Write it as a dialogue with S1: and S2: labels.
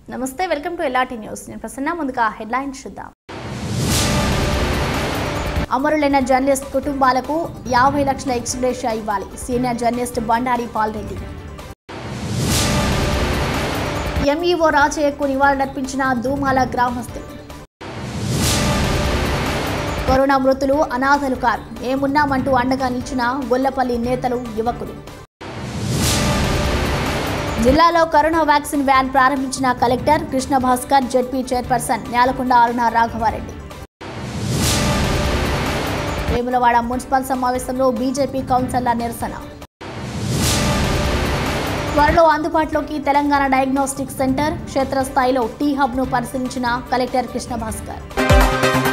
S1: నమస్తే welcome to LRT news నేను ప్రసన్న ముందుగా హెడ్లైన్స్ చూద్దాం అమరులైన జర్నలిస్ట్ కుటుంబాలకు యాభై లక్షల ఎక్స్గ్రేషియా ఇవ్వాలి senior journalist Bandari Palreddy MEO రాజయ్యకు నివాళులర్పించిన దూమాల గ్రామస్తులు కరోనా మృతులు అనాథలు కారు ఏమున్నామంటూ అండగా నిలిచిన గొల్లపల్లి నేతలు యువకులు జిల్లాలో కరోనా వ్యాక్సిన్ వ్యాన్ ప్రారంభించిన collector Krishna Bhaskar ZP chairperson Nelakonda Aruna Raghavareddy Vemulawada municipal సమావేశంలో బీజేపీ కౌన్సిలర్ల నిరసన త్వరలో అందుబాటులోకి తెలంగాణ డయాగ్నోస్టిక్ సెంటర్ క్షేత్రస్థాయిలో టీ హబ్ను పరిశీలించిన కలెక్టర్ కృష్ణ భాస్కర్